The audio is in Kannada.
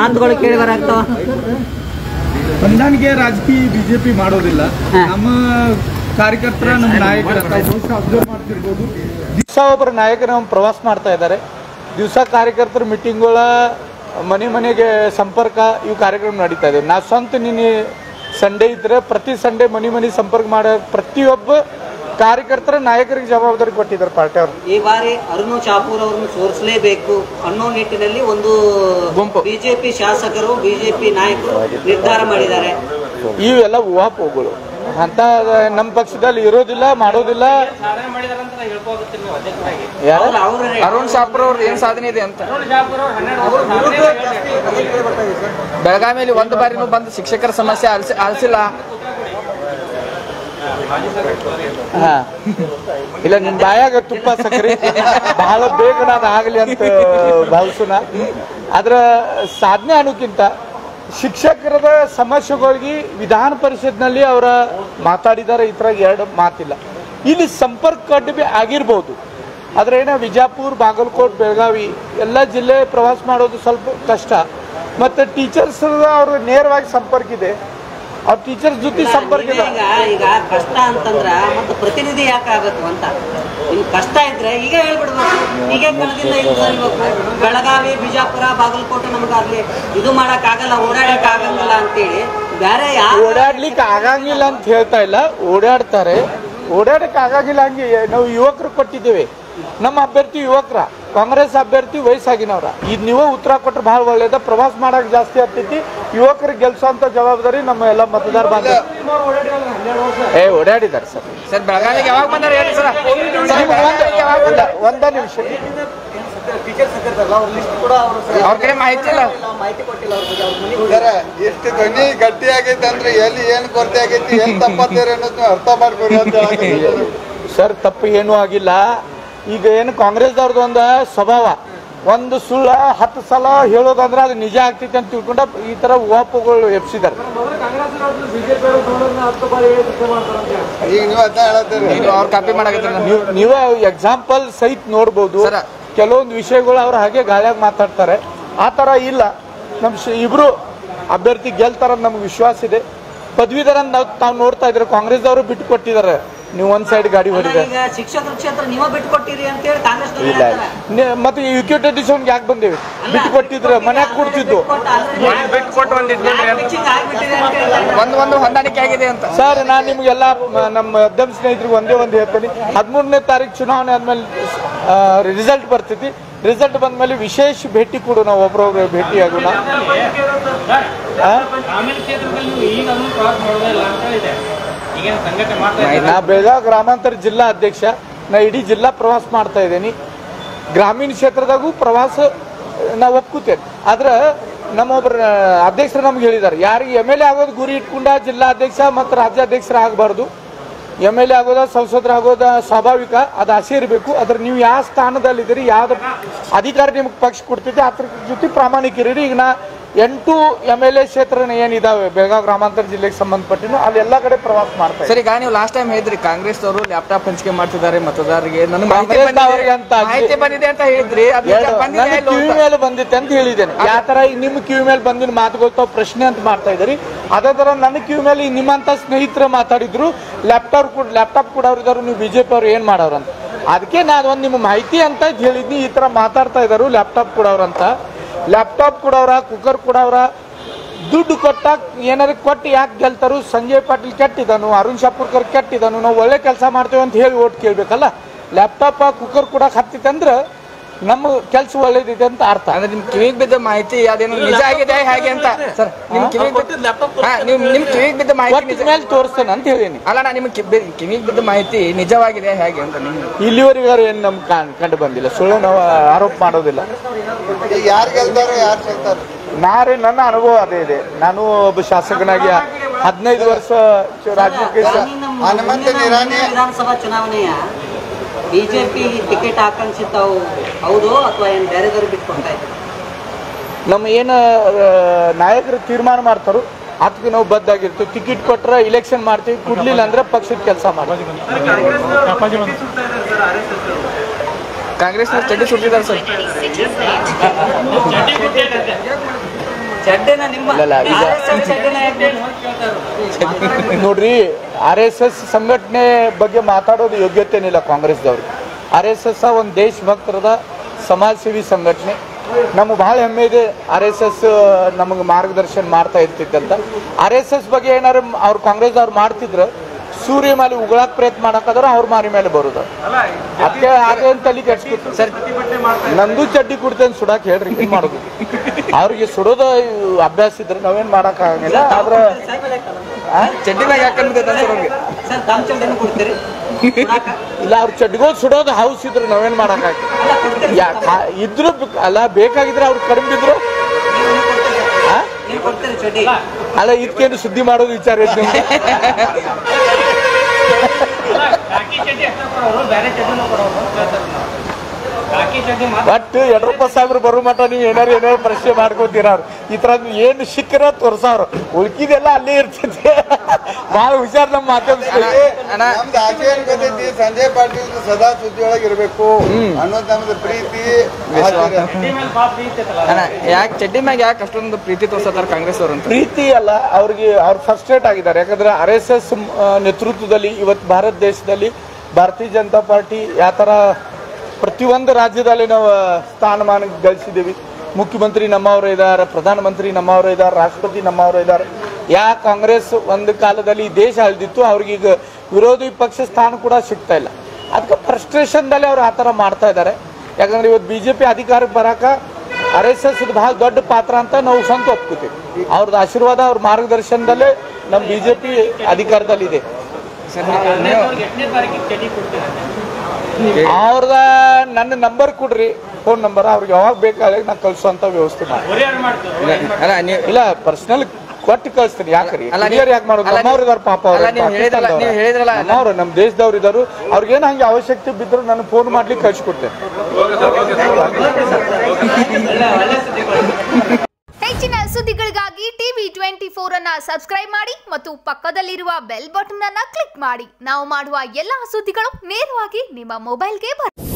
ಮಾತುಗಳು ಕೇಳಿ ಬರಾಗ್ತಾವ ಹೊಂದಾಣಿಕೆ ರಾಜಕೀಯ ಬಿಜೆಪಿ ಮಾಡೋದಿಲ್ಲ ಹಾ. ನಮ್ಮ ಕಾರ್ಯಕರ್ತರ ನಮ್ಮ ನಾಯಕರ ಅಬ್ಸರ್ವ್ ಮಾಡ್ತಿರ್ಬೋದು ದಿವಸ ಒಬ್ಬರ ನಾಯಕರು ನಮ್ಮ ಪ್ರವಾಸ ಮಾಡ್ತಾ ಇದ್ದಾರೆ ದಿವಸ ಕಾರ್ಯಕರ್ತರ ಮೀಟಿಂಗ್ಗಳ ಮನೆ ಮನೆಗೆ ಸಂಪರ್ಕ ಇವು ಕಾರ್ಯಕ್ರಮ ನಡೀತಾ ಇದೆ ನಾ ಸ್ವಂತ ನಿನ್ನೆ ಸಂಡೇ ಇದ್ರೆ ಪ್ರತಿ ಸಂಡೇ ಮನೆ ಮನೆ ಸಂಪರ್ಕ ಮಾಡೋ ಪ್ರತಿಯೊಬ್ಬ ಕಾರ್ಯಕರ್ತರ ನಾಯಕರಿಗೆ ಜವಾಬ್ದಾರಿ ಕೊಟ್ಟಿದ್ದಾರೆ ಪಾರ್ಟಿ ಅವರು ಈ ಬಾರಿ ಅರುಣ್ ಶಾಪೂರ್ ಅವರನ್ನು ಸೋರಿಸಲೇಬೇಕು ಅನ್ನೋ ನಿಟ್ಟಿನಲ್ಲಿ ಒಂದು ಗುಂಪು. ಬಿಜೆಪಿ ಶಾಸಕರು ಬಿಜೆಪಿ ನಾಯಕರು ನಿರ್ಧಾರ ಮಾಡಿದ್ದಾರೆ ಇವೆಲ್ಲ ಊಹಾಪೋಗಳು ಅಂತ ನಮ್ಮ ಪಕ್ಷದಲ್ಲಿ ಇರೋದಿಲ್ಲ ಮಾಡೋದಿಲ್ಲ ಯಾರು ಅವ್ರು- ಅವ್ರು ಅರುಣ್ ಶಾಪುರ್ ಅವ್ರದ್ದು ಏನ್ ಸಾಧನೆ ಇದೆ ಅಂತ ಬೆಳಗಾವಿಯಲ್ಲಿ ಒಂದು ಬಾರಿನೂ ಬಂದು ಶಿಕ್ಷಕರ ಸಮಸ್ಯೆ ಆಲಿಸಿ ಆಲಿಸಿಲ್ಲ ಹಾ. ಇಲ್ಲ ನಿಮ್ ಬಾಯಾಗ ತುಪ್ಪ ಸಕ್ಕರೆ ಬಹಳ ಬೇಗ ನಾನು ಆಗಲಿ ಅಂತ ಭಾವಿಸೋಣ ಅದ್ರ ಸಾಧನೆ ಅನ್ನೋಕ್ಕಿಂತ ಶಿಕ್ಷಕರದ ಸಮಸ್ಯೆಗಳಿಗೆ ವಿಧಾನ ಪರಿಷತ್ನಲ್ಲಿ ಅವರ ಮಾತಾಡಿದ್ದಾರೆ ಈ ಥರ ಎರಡು ಮಾತಿಲ್ಲ ಇಲ್ಲಿ ಸಂಪರ್ಕ ಕಡಿಮೆ ಆಗಿರ್ಬೋದು ಆದ್ರೆ ಏನೋ ವಿಜಾಪುರ ಬಾಗಲಕೋಟ್ ಬೆಳಗಾವಿ ಎಲ್ಲ ಜಿಲ್ಲೆ ಪ್ರವಾಸ ಮಾಡೋದು ಸ್ವಲ್ಪ ಕಷ್ಟ ಮತ್ತೆ ಟೀಚರ್ಸ್ ಅವ್ರ ನೇರವಾಗಿ ಸಂಪರ್ಕ ಇದೆ ಅವ್ರ ಟೀಚರ್ಸ್ ಜೊತೆ ಸಂಪರ್ಕ ಇದೆ ಈಗ ಈಗ ಕಷ್ಟ ಅಂತಂದ್ರ ಮತ್ತೆ ಪ್ರತಿನಿಧಿ ಯಾಕೆ ಆಗತ್ತು ಅಂತ ನಿಮ್ ಕಷ್ಟ ಇದ್ರೆ ಈಗ ಹೇಳ್ಬಿಡ್ಬೇಕು ಈಗ ಕಣದಿಂದ ಇದು ಸರಿಬೇಕು ಬೆಳಗಾವಿ ಬಿಜಾಪುರ ಬಾಗಲಕೋಟೆ ನಮ್ಗೆ ಅಲ್ಲಿ ಇದು ಮಾಡಕ್ ಆಗಲ್ಲ ಓಡಾಡಕ್ ಆಗಂಗಿಲ್ಲ ಅಂತೇಳಿ ಬೇರೆ ಯಾವ ಓಡಾಡ್ಲಿಕ್ಕೆ ಆಗಂಗಿಲ್ಲ ಅಂತ ಹೇಳ್ತಾ ಇಲ್ಲ ಓಡಾಡ್ತಾರೆ ಓಡಾಡಕ್ಕೆ ಆಗಂಗಿಲ್ಲ ಹಂಗೆ ನಾವು ಯುವಕರು ಕೊಟ್ಟಿದ್ದೇವೆ ನಮ್ಮ ಅಭ್ಯರ್ಥಿ ಯುವಕರ ಕಾಂಗ್ರೆಸ್ ಅಭ್ಯರ್ಥಿ ವಯಸ್ಸಾಗಿನವ್ರ ಇದು ನೀವೇ ಉತ್ತರ ಕೊಟ್ರೆ ಬಹಳ ಒಳ್ಳೇದ ಪ್ರವಾಸ ಮಾಡಕ್ ಜಾಸ್ತಿ ಆಗ್ತೈತಿ ಯುವಕರಿಗೆ ಗೆಲ್ಸೋಂತ ಜವಾಬ್ದಾರಿ ನಮ್ಮ ಎಲ್ಲ ಮತದಾರ ಬಾಂಧ ಏ ಓಡಾಡಿದ್ದಾರೆ ಸರ್ ಸರ್ ಬೆಳಗಾವಿಗೆ ಯಾವಾಗ ಬಂದಾರ ಹೇಳಿ ಸರ್ ಸರ್, ಬೆಳಗಾವಿಗೆ ಯಾವಾಗ ಒಂದ ಬಂದಾರ? ಒಂದ ನಿಮಿಷ ಅವ್ರ ಕಡೆ ಮಾಹಿತಿ ಇಲ್ಲ ಸರ ಎಷ್ಟು ಧ್ವನಿ ಗಟ್ಟಿ ಆಗೈತೆ ಅಂದ್ರೆ ಎಲ್ಲಿ ಏನ್ ಕೊರತೆ ಆಗೈತಿ ಎಲ್ಲಿ ತಪ್ಪತ್ತೇರಿ ಅನ್ನೋದು ನೀವು ಅರ್ಥ ಮಾಡ್ಕೊರಿ ಅಂತ ಹೇಳಕತ್ತೀನಿ. ಸರ್ ತಪ್ಪು ಏನೂ ಆಗಿಲ್ಲ ಈಗ ಏನು ಕಾಂಗ್ರೆಸ್ದವ್ರದ್ದು ಒಂದು ಸ್ವಭಾವ ಒಂದು ಸುಳ್ಳ ಹತ್ತು ಸಲ ಹೇಳೋದಂದ್ರೆ ಅದು ನಿಜ ಆಗ್ತೈತೆ ಅಂತ ತಿಳ್ಕೊಂಡ ಈ ತರ ಊಹಾಪೋಗಳು ಎಬ್ಸಿದ್ದಾರೆ ಈಗ ನೀವು ಅದನ್ನ ಹೇಳತ್ತೀರಿ ನೀವು ಅವ್ರ ಕಾಪಿ ಮಾಡಕತ್ತೀರ ನೀವು ನೀವೇ ಎಕ್ಸಾಂಪಲ್ ಸಹಿತ ನೋಡ್ಬೋದು ಸರ. ಕೆಲವೊಂದು ವಿಷಯಗಳು ಅವ್ರು ಹಾಗೆ ಗಾಳಿಯಾಗಿ ಮಾತಾಡ್ತಾರೆ ಆ ತರ ಇಲ್ಲ ನಮ್ಮ ಶ್- ಇಬ್ರು ಅಭ್ಯರ್ಥಿ ಗೆಲ್ತಾರ ನಮ್ಗೆ ವಿಶ್ವಾಸ ಇದೆ ಪದವೀಧರ ನಾವು ತಾವು ನೋಡ್ತಾ ಇದ್ರೆ ಕಾಂಗ್ರೆಸ್ದವರು ಬಿಟ್ಟು ಕೊಟ್ಟಿದ್ದಾರೆ ನೀವು ಒಂದ್ ಸೈಡ್ ಗಾಡಿ ಹೊಡಿದ್ದಾರೆ ಈಗ ಶಿಕ್ಷಕರ ಕ್ಷೇತ್ರ ನೀವ ಬಿಟ್ಕೊಟ್ಟಿರಿ ಅಂತೇಳಿ ಕಾಂಗ್ರೆಸ್ ಇಲ್ಲ ನೆ- ಮತ್ತೆ ಯುಕೆ ಡಿಸಿಷನ್ ಯಾಕೆ ಬಂದೇವಿ ಬಿಟ್ಟು ಕೊಟ್ಟಿದ್ರೆ ಮನ್ಯಾಗ ಕೊಡ್ತಿದ್ದು ಬಿಟ್ಟು ಕೊಟ್ಟು ಒಂದು ಇಟ್ಕೊಂಡ್ರಿ ಅಂತ. ಒಂದು ಒಂದು ಹೊಂದಾಣಿಕೆ ಆಗಿದೆ ಅಂತ ಸರ್ ನಾನು ನಿಮ್ಗೆಲ್ಲ ಮ- ನಮ್ಮ ಮಧ್ಯಮ ಸ್ನೇಹಿತರಿಗೆ ಒಂದೇ ಒಂದು ಹೇಳ್ತೀನಿ ಹದಿಮೂರನೇ ತಾರೀಕು ಚುನಾವಣೆ ಆದ್ಮೇಲೆ ರಿಸಲ್ಟ್ ಬರ್ತೈತಿ ರಿಸಲ್ಟ್ ಬಂದ್ಮೇಲೆ ವಿಶೇಷ ಭೇಟಿ ಕೊಡು ನಾವು ಒಬ್ರೊಬ್ರು ಭೇಟಿ ಆಗೋಣ ಆ? ನಾ ಬೆಳಗಾವಿ ಗ್ರಾಮಾಂತರ ಜಿಲ್ಲಾ ಅಧ್ಯಕ್ಷ ನಾ ಇಡೀ ಜಿಲ್ಲಾ ಪ್ರವಾಸ ಮಾಡ್ತಾ ಇದ್ದೀನಿ ಗ್ರಾಮೀಣ ಕ್ಷೇತ್ರದಾಗೂ ಪ್ರವಾಸ ನಾ ಒಪ್ಕೋತೇನೆ ಆದ್ರೆ ನಮ್ಮೊಬ್ಬರ ಅಧ್ಯಕ್ಷರು ನಮ್ಗೆ ಹೇಳಿದ್ದಾರೆ ಯಾರಿಗೆ ಎಮ್ ಎಲ್ ಎ ಆಗೋದು ಗುರಿ ಇಟ್ಕೊಂಡ ಜಿಲ್ಲಾ ಅಧ್ಯಕ್ಷ ಮತ್ತು ರಾಜ್ಯಾಧ್ಯಕ್ಷರ ಆಗಬಾರ್ದು ಎಮ್ ಎಲ್ ಎ ಆಗೋದ ಸಂಸದರ ಆಗೋದ ಸ್ವಾಭಾವಿಕ ಅದು ಆಸೆ ಇರಬೇಕು ಅದ್ರ ನೀವು ಯಾವ ಸ್ಥಾನದಲ್ಲಿದ್ದೀರಿ ಯಾವ್ದು ಅಧಿಕಾರ ನಿಮ್ಗೆ ಪಕ್ಷ ಕೊಡ್ತೈತಿ ಅದ್ರ ಜೊತೆ ಪ್ರಾಮಾಣಿಕ ಇರೀರಿ ಈಗ ನಾ ಎಂಟು ಎಮ್ ಎಲ್ ಎ ಕ್ಷೇತ್ರ ಏನಿದಾವೆ ಬೆಳಗಾವಿ ಗ್ರಾಮಾಂತರ ಜಿಲ್ಲೆಗೆ ಸಂಬಂಧಪಟ್ಟಿನ ಅಲ್ಲಿ ಎಲ್ಲ ಕಡೆ ಪ್ರವಾಸ ಮಾಡ್ತಾ ಇದ್ದೀನಿ. ಸರ್ ಈಗ ನೀವು ಲಾಸ್ಟ್ ಟೈಮ್ ಹೇಳಿದ್ರಿ ಕಾಂಗ್ರೆಸ್ ಅವರು ಲ್ಯಾಪ್ಟಾಪ್ ಹಂಚಿಕೆ ಮಾಡ್ತಿದ್ದಾರೆ ಮತದಾರರಿಗೆ ನನಗೆ ಮಾಹಿತಿ ಕಾಂಗ್ರೆಸ್ ಬಂದಿದೆ- ಅವ್ರಿಗೆ ಅಂತ ಅಲ್ಲಿ- ಮಾಹಿತಿ ಬಂದಿದೆ ಅಂತ ಹೇಳಿದ್ರಿ ಅದು ನಿಜ ಎರಡು ಬಂದಿದೆ ನನ್ನ ಇಲ್ವೋ ಕಿವಿ ಅಂತ? ಮೇಲೆ ಬಂದಿತ್ತೆ ಅಂತ ಹೇಳಿದ್ದೇನೆ ಯಾವ ತರ ಈಗ ನಿಮ್ಮ ಕಿವಿ ಮೇಲೆ ಬಂದಿನ ಮಾತುಗಳು ತಾವು ಪ್ರಶ್ನೆ ಅಂತ ಮಾಡ್ತಾ ಇದ್ದೀರಿ ಅದೇ ತರ ನನ್ನ ಕಿವಿ ಮೇಲೆ ಈಗ ನಿಮ್ಮಂತ ಸ್ನೇಹಿತರು ಮಾತಾಡಿದ್ರು ಲ್ಯಾಪ್ಟಾಪ್ ಕೂಡ ಲ್ಯಾಪ್ಟಾಪ್ ಕೂಡ ಇದ್ದಾರೆ ನೀವು ಬಿಜೆಪಿ ಅವ್ರು ಏನ್ ಮಾಡೋರು ಅಂತ ಅದಕ್ಕೆ ನಾನು ಒಂದು ನಿಮ್ಮ ಮಾಹಿತಿ ಅಂತ ಹೇಳಿದ್ನಿ ಈ ತರ ಮಾತಾಡ್ತಾ ಇದ್ದಾರೆ ಲ್ಯಾಪ್ಟಾಪ್ ಕೊಡೋರಂತ ಲ್ಯಾಪ್ಟಾಪ್ ಕೊಡೋರ ಕುಕ್ಕರ್ ಕೊಡೋರ ದುಡ್ಡು ಕೊಟ್ಟಾಗ ಏನಾರು ಕೊಟ್ಟು ಯಾಕೆ ಗೆಲ್ತಾರು ಸಂಜಯ್ ಪಾಟೀಲ್ ಕೆಟ್ಟಿದ್ದಾನು ಅರುಣ್ ಶಾಪುರ್ಕರ್ ಕೆಟ್ಟಿದ್ದಾನು ನಾವು ಒಳ್ಳೆ ಕೆಲಸ ಮಾಡ್ತೇವೆ ಅಂತ ಹೇಳಿ ಓಟ್ ಕೇಳ್ಬೇಕಲ್ಲ ಲ್ಯಾಪ್ಟಾಪ್ ಕುಕ್ಕರ್ ಕೊಡಕ್ಕೆ ಹತ್ತಿತ್ತಂದ್ರೆ ನಮ್ಮ ಕೆಲಸ ಒಳ್ಳೇದಿದೆ ಅಂತ ಅರ್ಥ ಅಂದ್ರೆ ನಿಮ್ ಕಿವಿಗೆ ಬಿದ್ದ ಮಾಹಿತಿ ಅದೇನು ನಿಜ ಆಗಿದೆ ಹೇಗೆ ಅಂತ ಸರ್ ನಿಮ್ ಕಿವಿಗೆ ಬಿದ್ದ ಹಾ, ನಿಮ್ ನಿಮ್ ಕಿವಿಗೆ ಬಿದ್ದ ಮಾಹಿತಿ ಕೊಟ್ಟ ನಿಜ ಮೇಲೆ ತೋರಿಸ್ತೇನೆ ಅಂತ ಹೇಳೀನಿ ಅಲ್ಲ ನಾ ನಿಮ್ ಕಿವಿಗೆ ಬಿದ್ದ ಮಾಹಿತಿ ನಿಜವಾಗಿದೆ ಹೇಗೆ ಅಂತ ನಿಮ್ಗೆ ಇಲ್ಲಿವರೆಗೂ ಏನು ನಮ್ಗೆ ಕಾಣ್- ಕಂಡು ಬಂದಿಲ್ಲ ಸುಳ್ಳು ನಾವು ಆರೋಪ ಮಾಡೋದಿಲ್ಲ ಈಗ ಯಾರು ಗೆಲ್ತಾರೋ ಯಾರು ಸೋಲ್ತಾರೋ ನಾರೇ ನನ್ನ ಅನುಭವ ಅದೇ ಇದೆ ನಾನು ಒಬ್ಬ ಶಾಸಕನಾಗಿ ಹದಿನೈದು ವರ್ಷ ಚ- ರಾಜಕೀಯ ಸ- ಹನುಮಂತ ನಿರಾಣಿ ವಿಧಾನಸಭಾ ಚುನಾವಣೆಯ ಬಿಜೆಪಿ ಟಿಕೆಟ್ ಆಕಾಂಕ್ಷಿತಾವು ಹೌದು ಅಥವಾ ಏನ್ ಬೇರೆದವ್ರು ಬಿಟ್ಕೊಡ್ತಾ ಇದ್ದಾರೆ ನಮ್ಮ ಏನು ನಾಯಕರು ತೀರ್ಮಾನ ಮಾಡ್ತಾರೋ ಅದಕ್ಕೆ ನಾವು ಬದ್ದಾಗಿರ್ತೀವಿ ಟಿಕೆಟ್ ಕೊಟ್ರೆ ಇಲೆಕ್ಷನ್ ಮಾಡ್ತೀವಿ ಕೊಡ್ಲಿಲ್ಲ ಅಂದ್ರೆ ಪಕ್ಷದ ಕೆಲಸ ಮಾಡ್ತೀವಿ ಕಾಂಗ್ರೆಸ್ ಚಡ್ಡಿ ಸುಟ್ಟಿದ್ದಾರೆ ಸರ್ ಚಡ್ಡೆನ ನಿಮ್ಮ ಇಲ್ಲ, ಇಲ್ಲ, ಈಗ- RSS ಚಡ್ಡೆನ ಯಾಕೆ ನೀವು- ನೋಡ್ರಿ ಆರ್ ಎಸ್ ಎಸ್ ಸಂಘಟನೆ ಬಗ್ಗೆ ಮಾತಾಡೋದು ಯೋಗ್ಯತೆನಿಲ್ಲ ಕಾಂಗ್ರೆಸ್ದವ್ರು ಆರ್ ಎಸ್ ಎಸ್ ಒಂದು ದೇಶಭಕ್ತರದ ಸಮಾಜ ಸೇವಿ ಸಂಘಟನೆ ನಮ್ಗೆ ಭಾಳ ಹೆಮ್ಮೆ ಇದೆ ಆರ್ ಎಸ್ ಎಸ್ ನಮಗೆ ಮಾರ್ಗದರ್ಶನ ಮಾಡ್ತಾ ಇರ್ತಿತ್ತಂತ ಆರ್ ಎಸ್ ಎಸ್ ಬಗ್ಗೆ ಏನಾರು ಅವ್ರು ಕಾಂಗ್ರೆಸ್ದವ್ರು ಮಾಡ್ತಿದ್ರು ಸೂರ್ಯ ಮೇಲೆ ಉಗಳಾಕ್ ಪ್ರಯತ್ನ ಮಾಡಕ್ಕಾದ್ರೆ ಅವ್ರ ಮಾರಿ ಮೇಲೆ ಬರೋದು ಅದಕ್ಕೆ ಅದೇನು ತಲೆ ಕೆಡ್ಸ್ಕೊತ ಸರ್ ನಂದು ಚಡ್ಡಿ ಕುಡ್ತೇನೆ ಸುಡಾಕ್ ಹೇಳ್ರಿ ಏನ್ ಮಾಡೋದು ಅವ್ರಿಗೆ ಸುಡೋದ ಅಭ್ಯಾಸ ಇದ್ರೆ ನಾವೇನ್ ಮಾಡಕ್ ಆಗಂಗಿಲ್ಲ ಆದ್ರೆ ಆ? ಚಡ್ಡಿ ಮ್ಯಾಗ ಹಾಕೊಂಡ್ ಸರ್ ಅವ್ರಿಗೆ ಸರ್ ತಮ್ಮ ಚಡ್ಡೆನ ಕೊಡ್ತೀರಿ ಕೊಡಾಕ? ಇಲ್ಲ ಅವ್ರ ಚಡ್ಡಿಗೋಲ್ ಸುಡೋದು ಹೌಸ್ ಇದ್ರೆ ನಾವೇನ್ ಮಾಡಕ್ ಆಗ ಅಲ್ಲ, ಕೊಡ್ತೀರಿ ಯಾ ಖಾ- ಇದ್ರು ಬ- ಅಲ್ಲ ಬೇಕಾಗಿದ್ರೆ ಅವ್ರು ಕಡಿಮೆ ಬಿದ್ರು ಆ? ನೀವು ಕೊಡ್ತೀರಿ ಚಡ್ಡಿ ಅಲ್ಲ ಇದಕ್ಕೇನು ಸುದ್ದಿ ಮಾಡೋದು ವಿಚಾರ ಐತಿ ನಿಮ್ಗೆ? ಬಟ್ ಯಡಿಯೂರಪ್ಪ ಸಾಹೇಬ್ರು ಬರೋ ಮಟ ನೀವು ಏನಾರು ಏನಾರು ಪ್ರಶ್ನೆ ಮಾಡ್ಕೋತೀರ ಅವ್ರು ಈ ತರ ಏನು ಸಿಕ್ಕರ ತೋರ್ಸವ್ರು ಉಳ್ಕಿದೆಲ್ಲ ಅಲ್ಲೇ ಇರ್ತೈತಿ ಭಾಳ ಹುಷಾರ್ ನಮ್ಮ ಮಾತಾಡ್ಸ್ಬೇಕು ಅಣ್ಣ ನಮ್ದು ಆಸೆ ಏನ್ ಗೊತ್ತೈತಿ ಸಂಜಯ್ ಪಾಟೀಲ್ ಸದಾ ಸುದ್ದಿಯೊಳಗೆ ಇರ್ಬೇಕು ಅನ್ನೋದು ನಮ್ದು ಪ್ರೀತಿ ಆಸೆ. ಅಣ್ಣ ಯಾಕೆ ಚಡ್ಡಿ ಮ್ಯಾಗ ಯಾಕೆ ಅಷ್ಟೊಂದು ಪ್ರೀತಿ ತೋರ್ಸತ್ತಾರ ಕಾಂಗ್ರೆಸ್ ಅವ್ರು ಅಂತ ಪ್ರೀತಿ ಅಲ್ಲ ಅವ್ರಿಗೆ ಅವ್ರು ಫಸ್ಟ್ರೇಟ್ ಆಗಿದ್ದಾರೆ ಯಾಕಂದ್ರೆ ಆರ್ ಎಸ್ ಎಸ್ ನೇತೃತ್ವದಲ್ಲಿ ಇವತ್ತು ಭಾರತ ದೇಶದಲ್ಲಿ ಭಾರತೀಯ ಜನತಾ ಪಾರ್ಟಿ ಯಾವ ಥರ ಪ್ರತಿಯೊಂದು ರಾಜ್ಯದಲ್ಲಿ ನಾವು ಸ್ಥಾನಮಾನ ಗಳಿಸಿದ್ದೀವಿ ಮುಖ್ಯಮಂತ್ರಿ ನಮ್ಮವರು ಇದ್ದಾರೆ ಪ್ರಧಾನಮಂತ್ರಿ ನಮ್ಮವರು ಇದ್ದಾರೆ ರಾಷ್ಟ್ರಪತಿ ನಮ್ಮವರು ಇದ್ದಾರೆ ಯಾ ಕಾಂಗ್ರೆಸ್ ಒಂದು ಕಾಲದಲ್ಲಿ ಈ ದೇಶ ಅಳ್ದಿತ್ತು ಅವ್ರಿಗೀಗ ವಿರೋಧಿ ಪಕ್ಷ ಸ್ಥಾನ ಕೂಡ ಸಿಗ್ತಾ ಇಲ್ಲ ಅದಕ್ಕೆ ಫ್ರಸ್ಟ್ರೇಷನ್ದಲ್ಲಿ ಅವ್ರು ಆ ಥರ ಮಾಡ್ತಾ ಇದ್ದಾರೆ ಯಾಕಂದ್ರೆ ಇವತ್ತು ಬಿ ಜೆ ಪಿ ಅಧಿಕಾರಕ್ಕೆ ಬರಾಕ ಆರ್ ಎಸ್ ಎಸ್ ಬಹಳ ದೊಡ್ಡ ಪಾತ್ರ ಅಂತ ನಾವು ಸ್ವಂತ ಒಪ್ಕೋತೀವಿ ಅವ್ರದ್ದು ಆಶೀರ್ವಾದ ಅವ್ರ ಮಾರ್ಗದರ್ಶನದಲ್ಲೇ ನಮ್ಮ ಬಿಜೆಪಿ ಅಧಿಕಾರದಲ್ಲಿದೆ ಸರ್ ನೀವು ಅವ್ರದ ನನ್ನ ನಂಬರ್ ಕೊಡ್ರಿ ಫೋನ್ ನಂಬರ್ ಅವ್ರಿಗೆ ಯಾವಾಗ ಬೇಕಾದಾಗ ನಾ ಕಳ್ಸುವಂತ ವ್ಯವಸ್ಥೆ ಮಾಡಿ ಅಲ್ಲ ನೀವು ಇಲ್ಲ ಪರ್ಸನಲ್ ಕೊಟ್ಟು ಕಳಿಸ್ತೀನಿ ಯಾಕ್ರಿ ಅಲ್ಲ, ಕ್ಲಿಯರ್ ಯಾಕೆ ಮಾಡೋದು ಅಲ್ಲ, ನಮ್ಮವ್ರು ಇದಾರೆ ಪಾಪ ಅಲ್ಲ, ನೀವು ಹೇಳಿದ್ರಲ್ಲ, ನೀವು ಹೇಳಿದ್ರಲ್ಲ, ಅಲ್ಲ. ನಮ್ಮವ್ರು ನಮ್ಮ ದೇಶದವ್ರು ಇದಾರು ಅವ್ರಿಗೇನು ಹಂಗೆ ಅವಶ್ಯಕತೆ ಬಿದ್ರು ನಾನು ಫೋನ್ ಮಾಡ್ಲಿಕ್ಕೆ ಕಳ್ಸಿಕೊಡ್ತೇನೆ ಹೆಚ್ಚಿನ ಸುದ್ದಿಗಳಿಗಾಗಿ ಟಿವಿ ಟ್ವೆಂಟಿ ಫೋರ್ ಅನ್ನ ಸಬ್ಸ್ಕ್ರೈಬ್ ಮಾಡಿ ಮತ್ತು ಪಕ್ಕದಲ್ಲಿರುವ ಬೆಲ್ ಬಟನ್ ಅನ್ನ ಕ್ಲಿಕ್ ಮಾಡಿ ನಾವು ಮಾಡುವ ಎಲ್ಲಾ ಸುದ್ದಿಗಳು ನೇರವಾಗಿ ನಿಮ್ಮ ಮೊಬೈಲ್ಗೆ ಬರುತ್ತೆ